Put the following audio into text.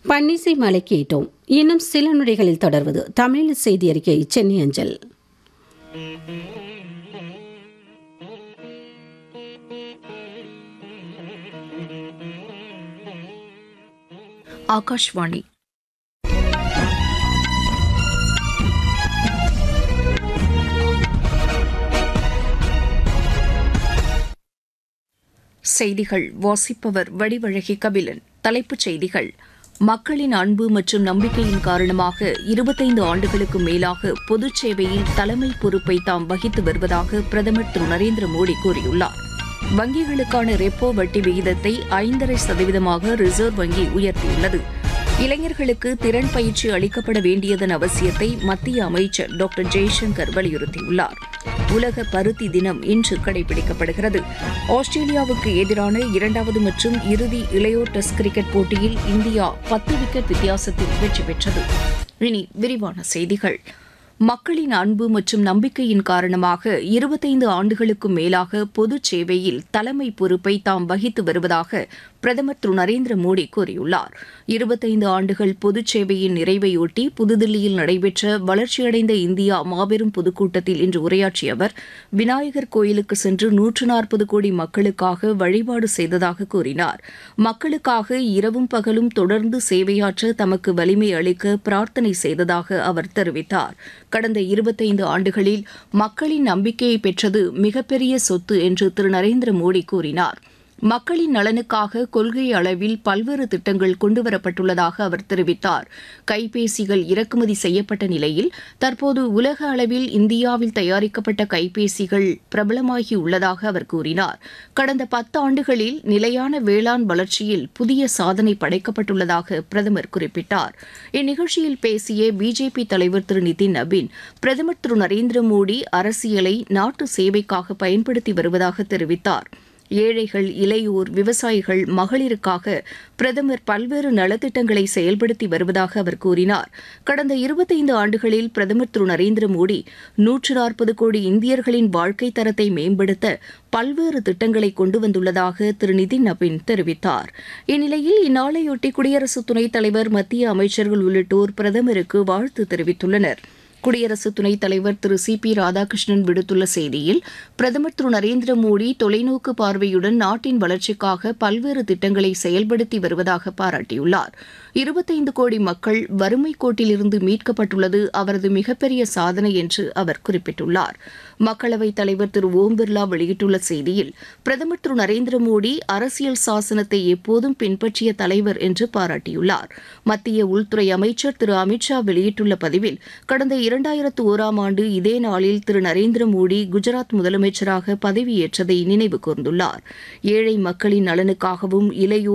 பன்னிசை மலை கேட்டோம் இன்னும் சில நொடிகளில் தொடர்வது தமிழ் செய்தி அறிக்கை சென்னை அஞ்சல் ஆகாஷ்வாணி செய்திகள் வாசிப்பவர் வடிவழகி கபிலன் தலைப்புச் செய்திகள் மக்களின் அன்பு மற்றும் நம்பிக்கையின் காரணமாக இருபத்தைந்து ஆண்டுகளுக்கு மேலாக பொதுச் சேவையில் தலைமை பொறுப்பை தாம் வகித்து வருவதாக பிரதமர் திரு நரேந்திர மோடி கூறியுள்ளார் வங்கிகளுக்கான ரெப்போ வட்டி விகிதத்தை ஐந்தரை சதவீதமாக ரிசர்வ் வங்கி உயர்த்தியுள்ளது இளைஞர்களுக்கு திறன் பயிற்சி அளிக்கப்பட வேண்டியதன் அவசியத்தை மத்திய அமைச்சர் டாக்டர் ஜெய்சங்கர் வலியுறுத்தியுள்ளார் உலக பருத்தி தினம் இன்று கடைபிடிக்கப்படுகிறது ஆஸ்திரேலியாவுக்கு எதிரான இரண்டாவது மற்றும் இறுதி இளையோர் டெஸ்ட் கிரிக்கெட் போட்டியில் இந்தியா பத்து விக்கெட் வித்தியாசத்தில் வெற்றி பெற்றது இனி விரிவான செய்திகள் மக்களின் அன்பு மற்றும் நம்பிக்கையின் காரணமாக இருபத்தைந்து ஆண்டுகளுக்கும் மேலாக பொது சேவையில் தலைமை பொறுப்பை தாம் வகித்து வருவதாக பிரதமர் திரு நரேந்திர மோடி கூறியுள்ளார் இருபத்தைந்து ஆண்டுகள் பொதுச் சேவையின் நிறைவையொட்டி புதுதில்லியில் நடைபெற்ற வளர்ச்சியடைந்த இந்தியா மாபெரும் பொதுக்கூட்டத்தில் இன்று உரையாற்றிய அவர் விநாயகர் கோயிலுக்கு சென்று நூற்று நாற்பது கோடி மக்களுக்காக வழிபாடு செய்ததாக கூறினார் மக்களுக்காக இரவும் பகலும் தொடர்ந்து சேவையாற்ற தமக்கு வலிமை அளிக்க பிரார்த்தனை செய்ததாக அவர் தெரிவித்தார் கடந்த இருபத்தைந்து ஆண்டுகளில் மக்களின் நம்பிக்கையை பெற்றது மிகப்பெரிய சொத்து என்று திரு நரேந்திர மோடி கூறினார் மக்களின் நலனுக்காக கொள்கை அளவில் பல்வேறு திட்டங்கள் கொண்டுவரப்பட்டுள்ளதாக அவர் தெரிவித்தார் கைபேசிகள் இறக்குமதி செய்யப்பட்ட நிலையில் தற்போது உலக அளவில் இந்தியாவில் தயாரிக்கப்பட்ட கைபேசிகள் பிரபலமாகி உள்ளதாக அவர் கூறினார் கடந்த பத்தாண்டுகளில் நிலையான வேளாண் வளர்ச்சியில் புதிய சாதனை படைக்கப்பட்டுள்ளதாக பிரதமர் குறிப்பிட்டார் இந்நிகழ்ச்சியில் பேசிய பிஜேபி தலைவர் திரு நிதின் நபீன் பிரதமர் திரு நரேந்திர மோடி அரசியலை நாட்டு சேவைக்காக பயன்படுத்தி வருவதாக தெரிவித்தார் ஏழைகள் இளையோர் விவசாயிகள் மகளிருக்காக பிரதமர் பல்வேறு நலத்திட்டங்களை செயல்படுத்தி வருவதாக அவர் கூறினார் கடந்த இருபத்தைந்து ஆண்டுகளில் பிரதமர் திரு நரேந்திர மோடி நூற்று நாற்பது கோடி இந்தியர்களின் வாழ்க்கை தரத்தை மேம்படுத்த பல்வேறு திட்டங்களை கொண்டு வந்துள்ளதாக திரு நிதின் நபின் தெரிவித்தார் இந்நிலையில் இந்நாளையொட்டி குடியரசு துணைத் தலைவர் மத்திய அமைச்சர்கள் உள்ளிட்டோர் பிரதமருக்கு வாழ்த்து தெரிவித்துள்ளனர் குடியரசு துணைத் தலைவர் திரு சி பி ராதாகிருஷ்ணன் விடுத்துள்ள செய்தியில் பிரதமர் திரு நரேந்திர மோடி தொலைநோக்கு பார்வையுடன் நாட்டின் வளர்ச்சிக்காக பல்வேறு திட்டங்களை செயல்படுத்தி வருவதாக பாராட்டியுள்ளார் இருபத்தைந்து கோடி மக்கள் வறுமை கோட்டிலிருந்து மீட்கப்பட்டுள்ளது அவரது மிகப்பெரிய சாதனை என்று அவர் குறிப்பிட்டுள்ளார் மக்களவைத் தலைவர் திரு ஓம் பிர்லா வெளியிட்டுள்ள செய்தியில் பிரதமர் திரு நரேந்திர மோடி அரசியல் சாசனத்தை எப்போதும் பின்பற்றிய தலைவர் என்று பாராட்டியுள்ளார் மத்திய உள்துறை அமைச்சர் திரு அமித்ஷா வெளியிட்டுள்ள பதிவில் கடந்த இரண்டாயிரத்து ஓராம் ஆண்டு இதே நாளில் திரு நரேந்திர மோடி குஜராத் முதலமைச்சராக பதவியேற்றதை நினைவு கூர்ந்துள்ளார் ஏழை மக்களின் நலனுக்காகவும் இளையோர்